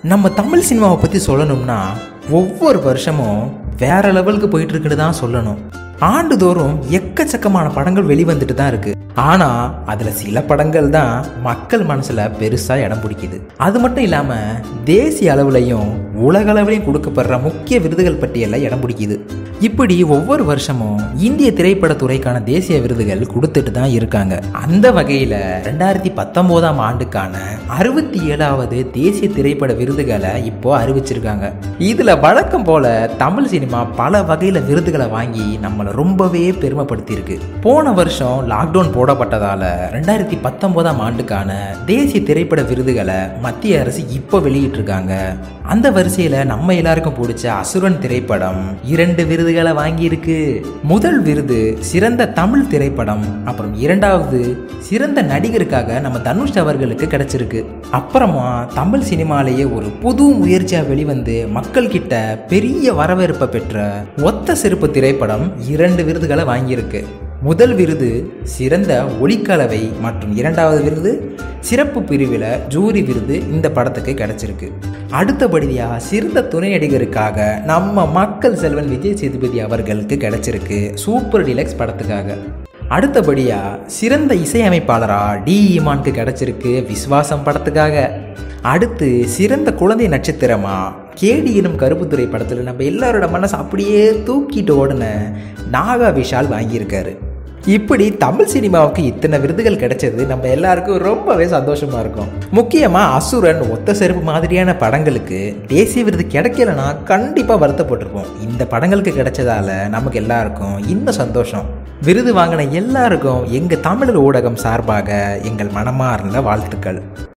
நம்ம தமிழ் சினிமாவை பற்றி சொல்லணும்னா ஒவ்வொரு வருஷமும் வேற லெவலுக்கு போயிட்டு இருக்குன்னு தான் சொல்லணும் ஆண்டுதோறும் எக்கச்சக்கமான படங்கள் வெளிவந்துட்டு தான் இருக்கு ஆனா அதுல சில படங்கள் தான் மக்கள் மனசுல பெருசா இடம் பிடிக்குது அது மட்டும் இல்லாம தேசிய அளவுலையும் உலக அளவுலையும் கொடுக்கப்படுற முக்கிய விருதுகள் பட்டியல்ல இடம் பிடிக்குது இப்படி ஒவ்வொரு வருஷமும் இந்திய திரைப்படத்துறைக்கான தேசிய விருதுகள் கொடுத்துட்டு தான் இருக்காங்க அந்த வகையில ரெண்டாயிரத்தி பத்தொன்பதாம் ஆண்டுக்கான அறுபத்தி ஏழாவது தேசிய திரைப்பட விருதுகளை இப்போ அறிவிச்சிருக்காங்க இதுல வழக்கம் போல தமிழ் சினிமா பல வகையில விருதுகளை வாங்கி நம்மளை ரொம்பவே பெருமைப்படுத்தியிருக்கு போன வருஷம் லாக்டவுன் போடப்பட்டதால ரெண்டாயிரத்தி பத்தொன்பதாம் ஆண்டுக்கான தேசிய திரைப்பட விருதுகளை மத்திய அரசு இப்போ வெளியிட்டிருக்காங்க அந்த வரிசையில நம்ம எல்லாருக்கும் பிடிச்ச அசுரன் திரைப்படம் இரண்டு விருதுகளை வாங்கியிருக்கு முதல் விருது சிறந்த தமிழ் திரைப்படம் அப்புறம் இரண்டாவது சிறந்த நடிகருக்காக நம்ம தனுஷ் அவர்களுக்கு கிடைச்சிருக்கு அப்புறமா தமிழ் சினிமாலேயே ஒரு புது முயற்சியா வெளிவந்து மக்கள் கிட்ட பெரிய வரவேற்பை பெற்ற ஒத்த செருப்பு திரைப்படம் இரண்டு விருதுகளை வாங்கியிருக்கு முதல் விருது சிறந்த ஒளிக்கலவை மற்றும் இரண்டாவது விருது சிறப்பு பிரிவில் ஜூரி விருது இந்த படத்துக்கு கிடைச்சிருக்கு அடுத்தபடியாக சிறந்த துணை நடிகருக்காக நம்ம மக்கள் செல்வன் விஜய் சேதுபதி அவர்களுக்கு கிடைச்சிருக்கு சூப்பர் டிலக்ஸ் படத்துக்காக அடுத்தபடியாக சிறந்த இசையமைப்பாளரா டி இமானுக்கு கிடைச்சிருக்கு விஸ்வாசம் படத்துக்காக அடுத்து சிறந்த குழந்தை நட்சத்திரமா கேடி எனும் கருப்புத்துறை படத்தில் நம்ம எல்லாரோட மனசு அப்படியே தூக்கிட்டு ஓடின நாகா விஷால் வாங்கியிருக்காரு இப்படி தமிழ் சினிமாவுக்கு இத்தனை விருதுகள் கிடைச்சது நம்ம எல்லாருக்கும் ரொம்பவே சந்தோஷமா இருக்கும் முக்கியமா அசுரன் ஒத்த செருப்பு மாதிரியான படங்களுக்கு தேசிய விருது கிடைக்கலனா கண்டிப்பா வருத்தப்பட்டிருப்போம் இந்த படங்களுக்கு கிடைச்சதால நமக்கு எல்லாருக்கும் இன்னும் சந்தோஷம் விருது வாங்கின எல்லாருக்கும் எங்க தமிழர் ஊடகம் சார்பாக எங்கள் மனமார்ந்த வாழ்த்துக்கள்